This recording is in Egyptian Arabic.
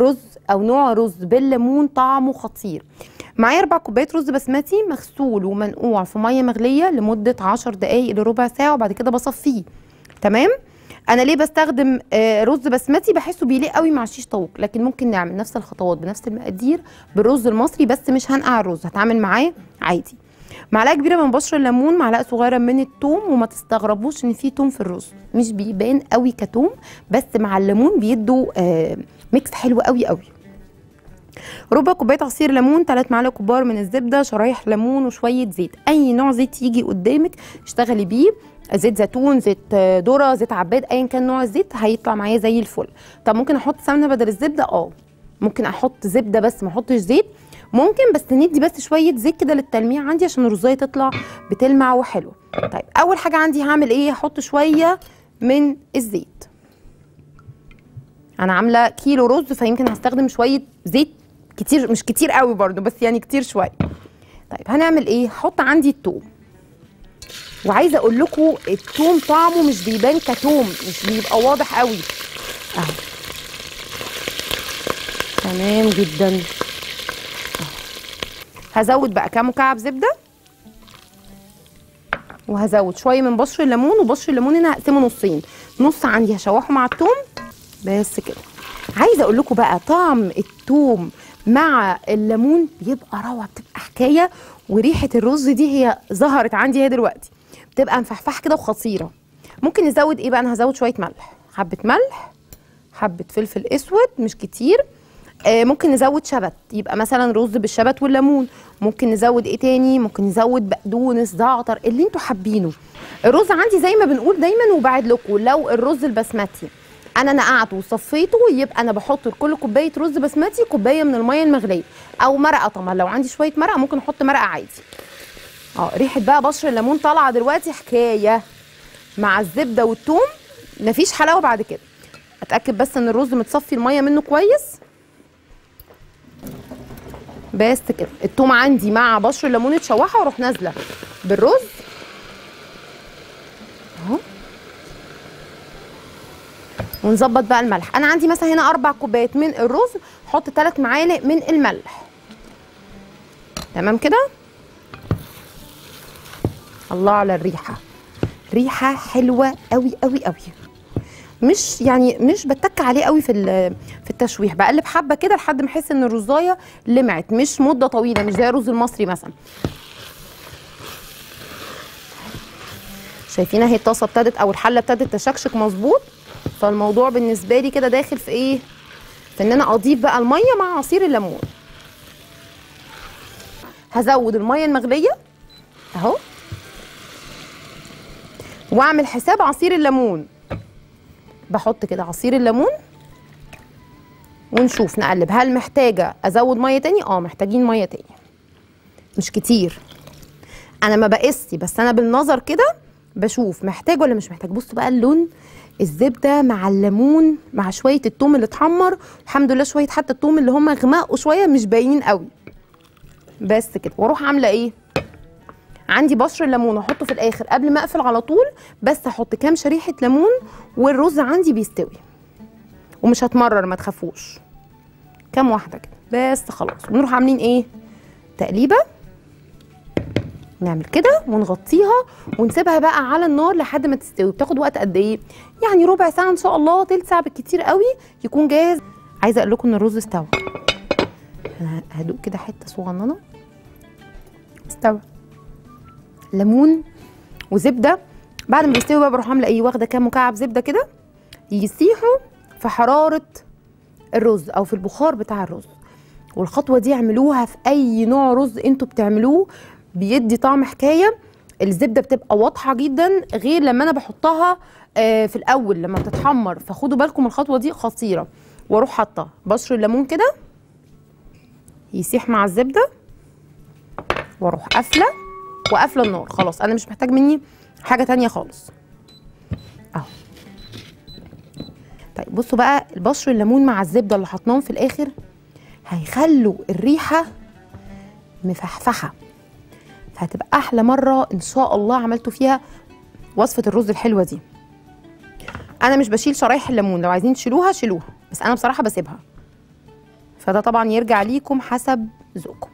رز او نوع رز بالليمون طعمه خطير معايا اربع كوبايات رز بسمتي مغسول ومنقوع في ميه مغليه لمده 10 دقائق لربع ساعه وبعد كده بصفيه تمام انا ليه بستخدم آه، رز بسمتي بحسه بيليق قوي مع شيش طاووق لكن ممكن نعمل نفس الخطوات بنفس المقادير بالرز المصري بس مش هنقع الرز هتعامل معاه عادي معلقه كبيره من بشر الليمون معلقه صغيره من الثوم وما تستغربوش ان في توم في الرز مش بيبان قوي كتوم بس مع الليمون بيدوا آه ميكس حلو قوي قوي ربع كوبايه عصير ليمون 3 معالق كبار من الزبده شرايح ليمون وشويه زيت اي نوع زيت يجي قدامك اشتغلي بيه زيت زيتون زيت آه، ذره زيت عباد ايا كان نوع الزيت هيطلع معايا زي الفل طب ممكن احط سمنه بدل الزبده اه ممكن احط زبده بس ما احطش زيت ممكن بس ندي بس شويه زيت كده للتلميع عندي عشان الرزايه تطلع بتلمع وحلوه طيب اول حاجه عندي هعمل ايه هحط شويه من الزيت انا عامله كيلو رز فيمكن هستخدم شويه زيت كتير مش كتير قوي برضو بس يعني كتير شويه طيب هنعمل ايه هحط عندي التوم وعايزه اقول لكم التوم طعمه مش بيبان كتوم مش بيبقى واضح قوي اهو تمام جدا أهو. هزود بقى كام مكعب زبده وهزود شويه من بشر الليمون وبشر الليمون هنا هقسمه نصين نص عندي هشوحه مع التوم بس كده عايزه اقول لكم بقى طعم التوم مع الليمون بيبقى روعه بتبقى حكايه وريحه الرز دي هي ظهرت عندي هي دلوقتي بتبقى مفحفحه كده وخطيره ممكن نزود ايه بقى انا هزود شويه ملح حبه ملح حبه فلفل اسود مش كتير آه ممكن نزود شبت يبقى مثلا رز بالشبت والليمون ممكن نزود ايه تاني ممكن نزود بقدونس زعتر اللي انتوا حابينه الرز عندي زي ما بنقول دايما وبعد لكم لو الرز البسمتي انا نقعته وصفيته يبقى انا بحط لكل كوبايه رز بسمتي كوبايه من الميه المغليه او مرقه طبعا لو عندي شويه مرقه ممكن احط مرقه عادي اه ريحه بقى بشر الليمون طالعه دلوقتي حكايه مع الزبده والثوم مفيش حلاوه بعد كده اتاكد بس ان الرز متصفي الميه منه كويس بس كده الثوم عندي مع بشر الليمون اتشوحه واروح نازله بالرز اهو ونظبط بقى الملح انا عندي مثلا هنا اربع كوبايات من الرز احط ثلاث معالق من الملح تمام كده الله على الريحه ريحه حلوه قوي قوي قوي مش يعني مش بتك عليه قوي في ال- في التشويح بقلب حبه كده لحد ما احس ان الرزايه لمعت مش مده طويله مش زي الرز المصري مثلا شايفين اهي الطاسه ابتدت او الحله ابتدت تشكشك مظبوط فالموضوع بالنسبه لي كده داخل في ايه في ان انا اضيف بقى الميه مع عصير الليمون هزود الميه المغليه اهو واعمل حساب عصير الليمون بحط كده عصير الليمون ونشوف نقلب هل محتاجه ازود ميه تاني اه محتاجين ميه تاني مش كتير انا ما بقسي بس انا بالنظر كده بشوف محتاج ولا مش محتاج بصوا بقى اللون الزبده مع الليمون مع شويه التوم اللي اتحمر الحمد لله شويه حتى التوم اللي هم غمقوا شويه مش باينين قوي بس كده واروح عامله ايه عندي بشر الليمون احطه في الاخر قبل ما اقفل على طول بس احط كام شريحه ليمون والرز عندي بيستوي ومش هتمرر ما تخافوش كام واحده كده بس خلاص ونروح عاملين ايه تقليبه نعمل كده ونغطيها ونسيبها بقى على النار لحد ما تستوي بتاخد وقت قد ايه يعني ربع ساعه ان شاء الله تلت ساعه بالكتير قوي يكون جاهز عايزه اقول لكم ان الرز استوى انا هدوق كده حته صغننه استوى ليمون وزبده بعد ما بيستوي بقى بروح عامله ايه واخده كام مكعب زبده كده يسيحوا في حراره الرز او في البخار بتاع الرز والخطوه دي اعملوها في اي نوع رز انتوا بتعملوه بيدي طعم حكايه الزبده بتبقى واضحه جدا غير لما انا بحطها آه، في الاول لما بتتحمر فخدوا بالكم الخطوه دي خطيره واروح حاطه بشر الليمون كده يسيح مع الزبده واروح قافله وقافله النار خلاص انا مش محتاج مني حاجه تانية خالص اهو طيب بصوا بقى البشر الليمون مع الزبده اللي حطناهم في الاخر هيخلوا الريحه مفحفحه فهتبقى احلى مره ان شاء الله عملتوا فيها وصفه الرز الحلوه دي انا مش بشيل شرايح الليمون لو عايزين تشيلوها شيلوها بس انا بصراحه بسيبها فده طبعا يرجع ليكم حسب ذوقكم